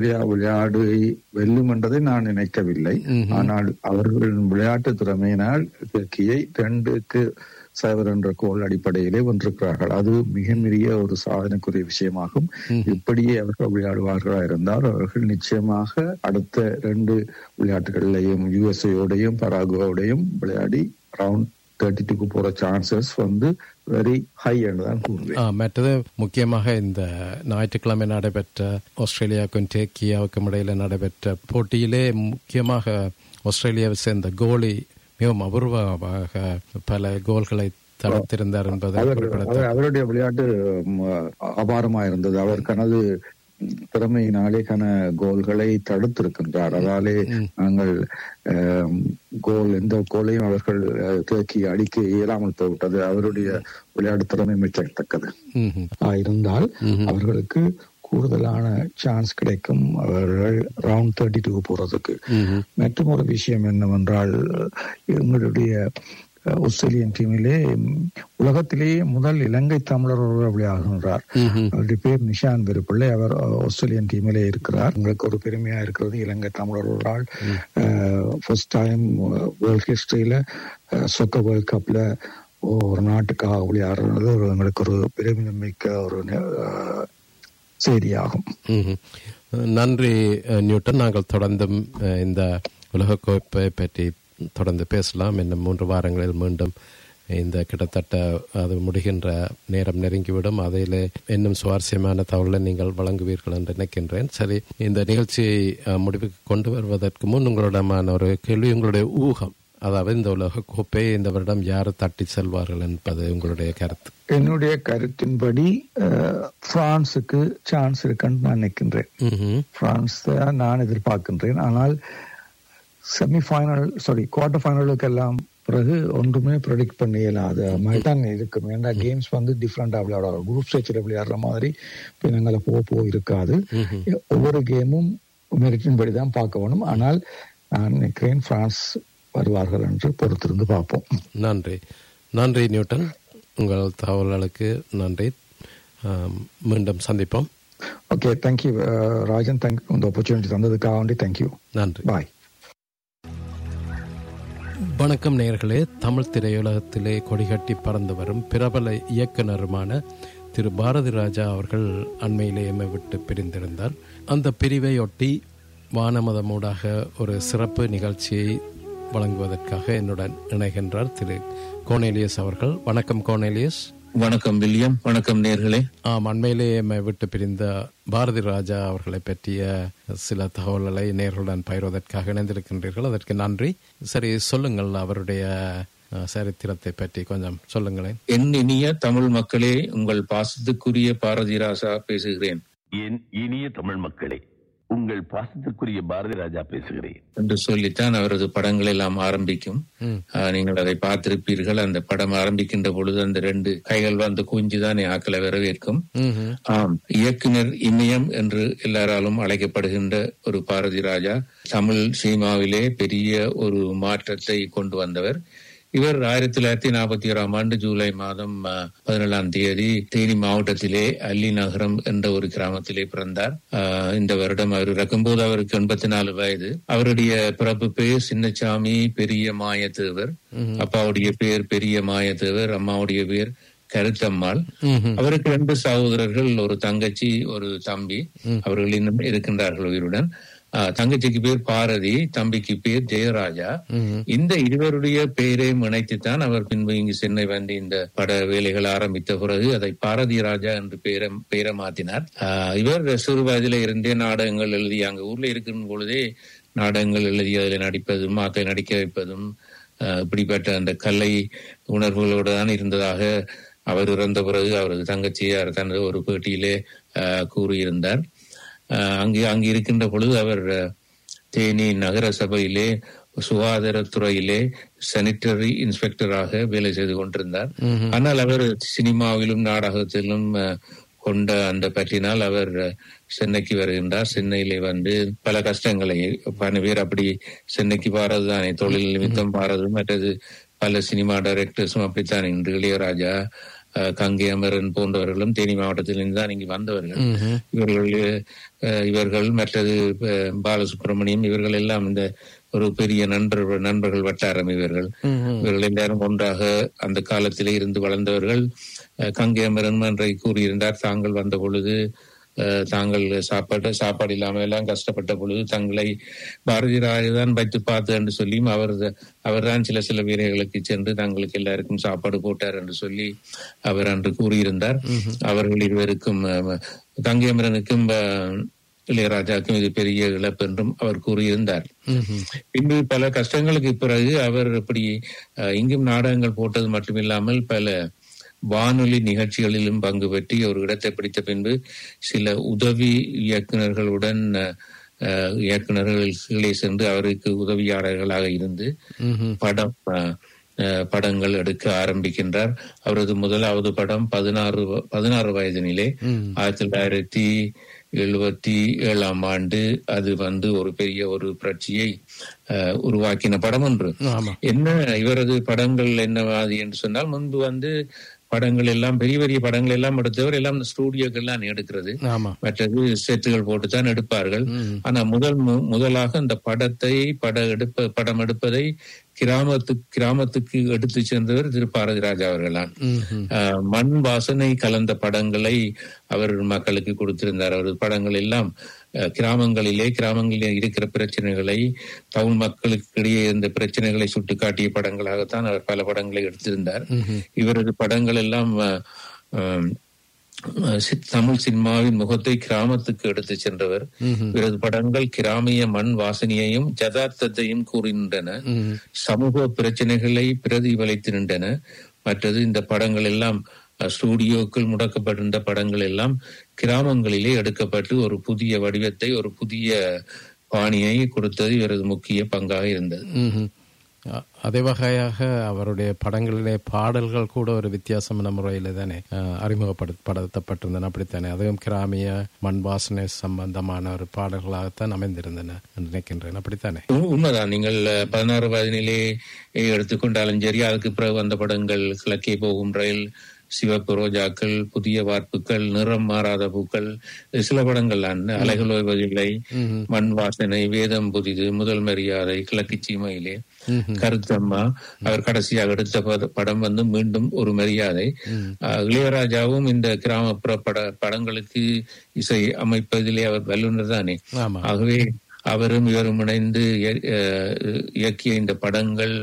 விளையாடு வெல்லும் என்றதை நான் நினைக்கவில்லை ஆனால் அவர்களின் விளையாட்டு திறமையினால் துருக்கியை ரெண்டுக்கு சைவர் என்ற கோல் அடிப்படையிலே வென்றிருக்கிறார்கள் அது மிக பெரிய ஒரு சாதனைக்குரிய விஷயமாகும் இப்படியே அவர்கள் விளையாடுவார்களா இருந்தால் அவர்கள் நிச்சயமாக அடுத்த ரெண்டு விளையாட்டுகளிலையும் யுஎஸ்ஏயோடையும் பராகுவோடையும் விளையாடி ரவுண்ட் தேர்ட்டி டூக்கு போற சான்சஸ் வந்து வெரி ஹை என்று தான் கூறுவேன் மற்றது முக்கியமாக இந்த ஞாயிற்றுக்கிழமை நடைபெற்ற ஆஸ்திரேலியாவுக்கும் டேக்கியாவுக்கும் இடையில நடைபெற்ற போட்டியிலே முக்கியமாக ஆஸ்திரேலியாவை சேர்ந்த கோலி மிகவும் அபூர்வமாக பல கோல்களை தடுத்திருந்தார் என்பதை அவருடைய விளையாட்டு அபாரமா இருந்தது அவர் கனது திறமையினாலே கன கோல்களை தடுத்திருக்கின்றார் அதாலே நாங்கள் கோல் எந்த கோலையும் அவர்கள் தேக்கி அடிக்க இயலாமல் போய்விட்டது அவருடைய விளையாட்டு திறமை மெச்சத்தக்கது இருந்தால் அவர்களுக்கு கூடுதலான சான்ஸ் கிடைக்கும் அவர்கள் ரவுண்ட் தேர்ட்டி டூ போறதுக்கு மற்றும் ஒரு விஷயம் என்னவென்றால் எங்களுடைய ஆஸ்திரேலியன் டீமிலே உலகத்திலேயே முதல் இலங்கை தமிழர் ஒருவர் விளையாடுகின்றார் அவருடைய பேர் நிஷான் பெருப்பிள்ளை அவர் ஆஸ்திரேலியன் டீமிலே இருக்கிறார் உங்களுக்கு ஒரு பெருமையா இருக்கிறது இலங்கை தமிழர் ஒரு ஆள் ஃபர்ஸ்ட் டைம் வேர்ல்ட் ஹிஸ்டரியில சொக்க வேர்ல்ட் கப்ல ஒரு நாட்டுக்காக விளையாடுறது ஒரு எங்களுக்கு ஒரு பெருமிதம் மிக்க ஒரு செய்தியாகும் நன்றி நியூட்டன் நாங்கள் தொடர்ந்தும் இந்த உலகக்கோப்பை பற்றி தொடர்ந்து பேசலாம் இன்னும் மூன்று வாரங்களில் மீண்டும் இந்த கிட்டத்தட்ட அது முடிகின்ற நேரம் நெருங்கிவிடும் அதில் இன்னும் சுவாரஸ்யமான தகவலை நீங்கள் வழங்குவீர்கள் என்று நினைக்கின்றேன் சரி இந்த நிகழ்ச்சியை முடிவுக்கு கொண்டு வருவதற்கு முன் உங்களிடமான ஒரு கேள்வி உங்களுடைய ஊகம் அதாவது இந்த உலக கோப்பையை இந்த வருடம் யார் தட்டி செல்வார்கள் என்பது உங்களுடைய கருத்து என்னுடைய கருத்தின்படி பிரான்சுக்கு சான்ஸ் இருக்குன்னு நான் நினைக்கின்றேன் பிரான்ஸ் நான் எதிர்பார்க்கின்றேன் ஆனால் செமிஃபைனல் சாரி குவார்டர் ஃபைனலுக்கு எல்லாம் பிறகு ஒன்றுமே ப்ரொடிக்ட் பண்ண இயலாத மாதிரி தான் இருக்கும் ஏன்னா கேம்ஸ் வந்து டிஃப்ரெண்டாக விளையாடுவாங்க குரூப் ஸ்டேஜில் விளையாடுற மாதிரி பின்னங்களை போக போக இருக்காது ஒவ்வொரு கேமும் மெரிட்டின் படி தான் பார்க்க வேணும் ஆனால் நான் நினைக்கிறேன் பிரான்ஸ் வருவார்கள் என்று பொறுத்திருந்து பார்ப்போம் நன்றி நன்றி நியூட்டன் உங்கள் தகவல்களுக்கு நன்றி மீண்டும் சந்திப்போம் ஓகே தேங்க்யூ ராஜன் தேங்க்யூ இந்த ஆப்பர்ச்சுனிட்டி தந்ததுக்காக வேண்டி தேங்க்யூ நன்றி பாய் வணக்கம் நேயர்களே தமிழ் திரையுலகத்திலே கொடிகட்டி பறந்து வரும் பிரபல இயக்குனருமான திரு பாரதி ராஜா அவர்கள் அண்மையிலே எம்மை விட்டு பிரிந்திருந்தார் அந்த பிரிவையொட்டி வானமதமூடாக ஒரு சிறப்பு நிகழ்ச்சியை வழங்குவதற்காக என்னுடன் இணைகின்றார் திரு கோனேலியஸ் அவர்கள் வணக்கம் கோனேலியஸ் வணக்கம் வில்லியம் வணக்கம் நேர்களே ஆம் அண்மையிலேயே விட்டு பிரிந்த பாரதி ராஜா அவர்களை பற்றிய சில தகவல்களை நேர்களுடன் பயிர்வதற்காக இணைந்திருக்கின்றீர்கள் அதற்கு நன்றி சரி சொல்லுங்கள் அவருடைய சரித்திரத்தை பற்றி கொஞ்சம் சொல்லுங்களேன் என் இனிய தமிழ் மக்களே உங்கள் பாசத்துக்குரிய பாரதி ராஜா பேசுகிறேன் என் இனிய தமிழ் மக்களே உங்கள் பாசத்துக்குரிய பாரதி ராஜா பேசுகிறேன் என்று சொல்லித்தான் அவரது படங்கள் எல்லாம் ஆரம்பிக்கும் நீங்கள் அதை பார்த்திருப்பீர்கள் அந்த படம் ஆரம்பிக்கின்ற பொழுது அந்த ரெண்டு கைகள் வந்து குஞ்சுதான் ஆக்களை வரவேற்கும் ஆம் இயக்குனர் இமயம் என்று எல்லாராலும் அழைக்கப்படுகின்ற ஒரு பாரதி ராஜா தமிழ் சினிமாவிலே பெரிய ஒரு மாற்றத்தை கொண்டு வந்தவர் இவர் ஆயிரத்தி தொள்ளாயிரத்தி நாற்பத்தி ஓராம் ஆண்டு ஜூலை மாதம் பதினேழாம் தேதி தேனி மாவட்டத்திலே அல்லி நகரம் என்ற ஒரு கிராமத்திலே பிறந்தார் இந்த வருடம் அவர் இறக்கும்போது அவருக்கு எண்பத்தி நாலு வயது அவருடைய பிறப்பு பேர் சின்னசாமி பெரிய மாயத்தேவர் அப்பாவுடைய பேர் பெரிய மாயத்தேவர் அம்மாவுடைய பேர் கருத்தம்மாள் அவருக்கு ரெண்டு சகோதரர்கள் ஒரு தங்கச்சி ஒரு தம்பி அவர்கள் இன்னும் இருக்கின்றார்கள் உயிருடன் தங்கச்சிக்கு பேர் பாரதி தம்பிக்கு பேர் ஜெயராஜா இந்த இருவருடைய பெயரையும் இணைத்துத்தான் அவர் பின்பு இங்கு சென்னை வந்து இந்த பட வேலைகள் ஆரம்பித்த பிறகு அதை பாரதி ராஜா என்று பெயரை பெயரை மாத்தினார் இவர் சிறு வயதில இருந்தே நாடகங்கள் எழுதி அங்க ஊர்ல இருக்கும் பொழுதே நாடகங்கள் எழுதி அதில் நடிப்பதும் மாத்தை நடிக்க வைப்பதும் இப்படிப்பட்ட அந்த கலை உணர்வுகளோடு தான் இருந்ததாக அவர் இறந்த பிறகு அவரது தங்கச்சியார் தனது ஒரு பேட்டியிலே கூறியிருந்தார் அங்கு அங்கு இருக்கின்ற பொழுது அவர் தேனி நகர சபையிலே சுகாதாரத்துறையிலே சானிட்டரி இன்ஸ்பெக்டராக வேலை செய்து கொண்டிருந்தார் ஆனால் அவர் சினிமாவிலும் நாடகத்திலும் கொண்ட அந்த பற்றினால் அவர் சென்னைக்கு வருகின்றார் சென்னையிலே வந்து பல கஷ்டங்களை பல பேர் அப்படி சென்னைக்கு பாரதுதானே தொழில் நிமித்தம் பாரது மற்றது பல சினிமா டைரக்டர்ஸும் அப்படித்தான் இன்று இளையராஜா அஹ், கங்கை அமரன் போன்றவர்களும் தேனி மாவட்டத்திலிருந்து தான் இங்கு வந்தவர்கள் இவர்கள் அஹ், இவர்கள் மற்றது அஹ், பாலசுப்ரமணியம் இவர்கள் எல்லாம் இந்த ஒரு பெரிய நண்பர்கள் நண்பர்கள் வட்டாரம் இவர்கள் இவர்கள் எல்லாரும் ஒன்றாக அந்த காலத்திலே இருந்து வளர்ந்தவர்கள் அஹ், கங்கை அமரன் என்றை கூறியிருந்தார் தாங்கள் வந்த பொழுது அஹ், தாங்கள் சாப்பாடு சாப்பாடு இல்லாம எல்லாம் கஷ்டப்பட்ட பொழுது தங்களை பாரதி ராஜதான் வைத்து பார்த்து என்று சொல்லியும் அவர் அவர்தான் சில சில வீரர்களுக்கு சென்று தங்களுக்கு எல்லாருக்கும் சாப்பாடு போட்டார் என்று சொல்லி அவர் அன்று கூறியிருந்தார் அவர்கள் இருவருக்கும் அஹ், கங்கை அமரனுக்கும் அஹ், இளையராஜாவுக்கும் இது பெரிய இழப்பு என்றும் அவர் கூறியிருந்தார் பின்பு பல கஷ்டங்களுக்கு பிறகு அவர் இப்படி அஹ், இங்கும் நாடகங்கள் போட்டது மட்டுமில்லாமல் பல வானொலி நிகழ்ச்சிகளிலும் பங்கு பெற்றி ஒரு இடத்தை பிடித்த பின்பு சில உதவி இயக்குனர்களுடன் அஹ், அஹ், இயக்குனர்கள் கீழே சென்று அவருக்கு உதவியாளர்களாக இருந்து படம் அஹ், அஹ், படங்கள் எடுக்க ஆரம்பிக்கின்றார் அவரது முதலாவது படம் பதினாறு வ- பதினாறு வயதினிலே ஆயிரத்தி தொள்ளாயிரத்தி எழுபத்தி ஏழாம் ஆண்டு அது வந்து ஒரு பெரிய ஒரு புரட்சியை அஹ், உருவாக்கின படம் ஒன்று ஆமா என்ன இவரது படங்கள் என்னவாது என்று சொன்னால் முன்பு வந்து படங்கள் எல்லாம் பெரிய பெரிய படங்கள் எல்லாம் எடுத்தவர் எல்லாம் இந்த ஸ்டூடியோக்கள் தான் எடுக்கிறது ஆமா மற்றது செட்டுகள் போட்டு தான் எடுப்பார்கள் ஆனா முதல் மு- முதலாக அந்த படத்தை பட எடுப்ப படம் எடுப்பதை கிராமத்து கிராமத்துக்கு எடுத்து சென்றவர் திரு பாரதி ராஜா அவர்களான் ம்ஹும். ஆஹ் மண் வாசனை கலந்த படங்களை அவர் மக்களுக்கு கொடுத்திருந்தார் அவரது படங்கள் எல்லாம் அஹ், கிராமங்களிலே கிராமங்களிலே இருக்கிற பிரச்சனைகளை தமிழ் மக்களுக்கு இடையே இருந்த பிரச்சனைகளை சுட்டிக்காட்டிய படங்களாகத்தான் அவர் பல படங்களை எடுத்திருந்தார் இவரது படங்கள் எல்லாம் அஹ், அஹ், சி- தமிழ் சினிமாவின் முகத்தை கிராமத்துக்கு எடுத்து சென்றவர் இவரது படங்கள் கிராமிய மண் வாசனையையும் ஜதார்த்தத்தையும் கூறுகின்றன சமூக பிரச்சனைகளை பிரதிபலித்து நின்றன மற்றது இந்த படங்கள் எல்லாம் அஹ், ஸ்டூடியோக்கள் முடக்கப்பட்டிருந்த படங்கள் எல்லாம் கிராமங்களிலே எடுக்கப்பட்டு ஒரு புதிய வடிவத்தை ஒரு புதிய பாணியை கொடுத்தது இவரது முக்கிய பங்காக இருந்தது ம்ஹும். அ- அதே வகையாக அவருடைய படங்களிலே பாடல்கள் கூட ஒரு வித்தியாசமான முறையில் தானே அஹ், அறிமுகப்படுத்தப்பட்டிருந்தன அப்படித்தானே அதுவும் கிராமிய மண் வாசனை சம்பந்தமான ஒரு பாடல்களாகத்தான் அமைந்திருந்தன என்று நினைக்கின்றேன் அப்படித்தானே உ- உண்மைதான் நீங்கள் அஹ், பதினாறு வயதினிலே எடுத்துக்கொண்டாலும் சரி அதுக்கு பிறகு வந்த படங்கள் கிழக்கே போகும் ரயில் சிவப்பு ரோஜாக்கள் புதிய வார்ப்புகள் நிறம் மாறாத பூக்கள் இது சில படங்கள் தான் அலைகள் ஓய்வதில்லை மண் வாசனை வேதம் புதிது முதல் மரியாதை கிழக்கு சீமையிலே கருத்தம்மா அவர் கடைசியாக எடுத்த பத- படம் வந்து மீண்டும் ஒரு மரியாதை அஹ், இளையராஜாவும் இந்த கிராமப்புற பட படங்களுக்கு இசை அமைப்பதிலே அவர் வல்லுநர் தானே ஆமா ஆகவே அவரும் இவரும் இணைந்து இய- அஹ் இயக்கிய இந்த படங்கள்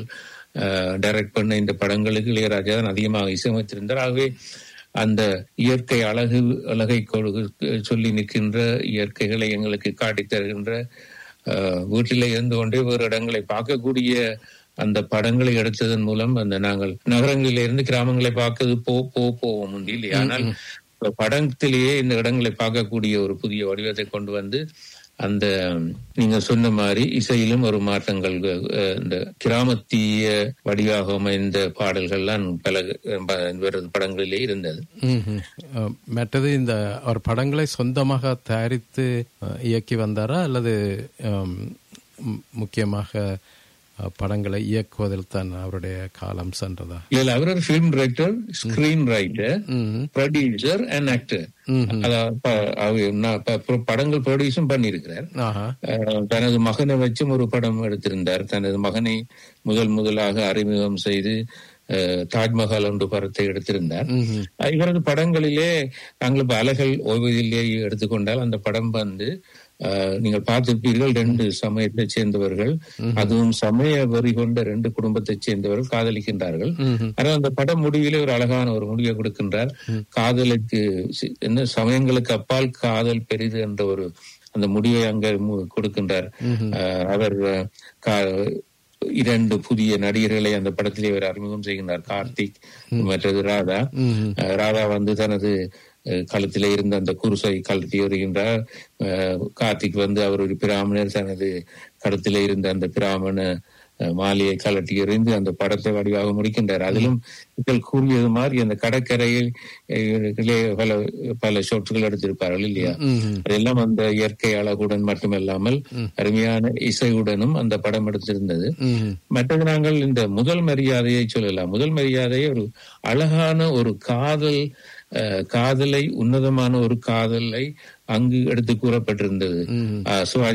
டைரக்ட் பண்ண இந்த படங்களுக்கு இளையராஜா தான் அதிகமாக இசையமைத்திருந்தார் ஆகவே அந்த இயற்கை அழகு அழகை கொடு- சொல்லி நிற்கின்ற இயற்கைகளை எங்களுக்கு காட்டித் தருகின்ற அஹ், வீட்டிலே இருந்து கொண்டே வேறு இடங்களை பார்க்கக்கூடிய அந்த படங்களை எடுத்ததன் மூலம் அந்த நாங்கள் நகரங்களில இருந்து கிராமங்களை பார்க்கறது போ போ போவோம் உண்டு இல்லையா ஆனால் இப்ப படத்திலேயே இந்த இடங்களை பார்க்கக்கூடிய ஒரு புதிய வடிவத்தை கொண்டு வந்து அந்த நீங்க சொன்ன மாதிரி இசையிலும் ஒரு மாற்றங்கள் அஹ், இந்த கிராமத்திய வடிவாக அமைந்த பாடல்கள்லாம் பல ப- இவரது படங்களிலே இருந்தது ம்ஹும். அஹ், மற்றது இந்த அவர் படங்களை சொந்தமாக தயாரித்து அஹ், இயக்கி வந்தாரா அல்லது அம், மு- முக்கியமாக அஹ், படங்களை இயக்குவதில் தான் அவருடைய காலம் சென்றதா இதுல அவர் ஒரு பிலிம் டைரக்டர் ஸ்கிரீன் ரைட்டர் ம்ஹும். ப்ரொடியூசர் அண்ட் ஆக்டர் ம்ஹும். அதாவது ப- அவர் நான் ப- ப- படங்கள் ப்ரொடியூஸும் பண்ணியிருக்கிறார் ஆஹா அஹ் தனது மகனை வச்சும் ஒரு படம் எடுத்திருந்தார் தனது மகனை முதல் முதலாக அறிமுகம் செய்து அஹ், தாஜ்மஹால் ஒன்று படத்தை எடுத்திருந்தார் ம்ஹும். அஹ் இவரது படங்களிலே நாங்கள் இப்ப அலைகள் ஓய்வதிலே எடுத்துக்கொண்டால் அந்த படம் வந்து அஹ், நீங்கள் பார்த்திருப்பீர்கள் ரெண்டு சமயத்தைச் சேர்ந்தவர்கள் அதுவும் சமய வரி கொண்ட ரெண்டு குடும்பத்தைச் சேர்ந்தவர்கள் காதலிக்கின்றார்கள் ம்ஹும். ஆனால் அந்த படம் முடிவிலே ஒரு அழகான ஒரு முடிவை கொடுக்கின்றார் காதலுக்கு சி- என்ன சமயங்களுக்கு அப்பால் காதல் பெரிது என்ற ஒரு அந்த முடிவை அங்க மு- கொடுக்கின்றார் அஹ், அவர் அஹ், கா- இரண்டு புதிய நடிகர்களை அந்த படத்திலே அவர் அறிமுகம் செய்கின்றார் கார்த்திக் மற்றது ராதா ம்ஹும். அஹ், ராதா வந்து தனது அஹ், கழுத்திலே இருந்த அந்த குருசை கழட்டி வருகின்றார் அஹ், கார்த்திக் வந்து அவர் ஒரு பிராமணர் தனது கழுத்திலே இருந்த அந்த பிராமண அஹ், மாலையை கலட்டி எறிந்து அந்த படத்தை வடிவாக முடிக்கின்றார் அதிலும் நீங்கள் கூறியது மாதிரி அந்த கடற்கரையில் அஹ், இலே பல பல ஷோட்கள் எடுத்திருப்பார்கள் இல்லையா அதெல்லாம் அந்த இயற்கை அழகுடன் மட்டுமல்லாமல் அருமையான இசையுடனும் அந்த படம் எடுத்திருந்தது மற்றது நாங்கள் இந்த முதல் மரியாதையை சொல்லலாம் முதல் மரியாதை ஒரு அழகான ஒரு காதல் அஹ், காதலை உன்னதமான ஒரு காதலை அங்கு எடுத்து கூறப்பட்டிருந்தது அஹ், சிவாஜி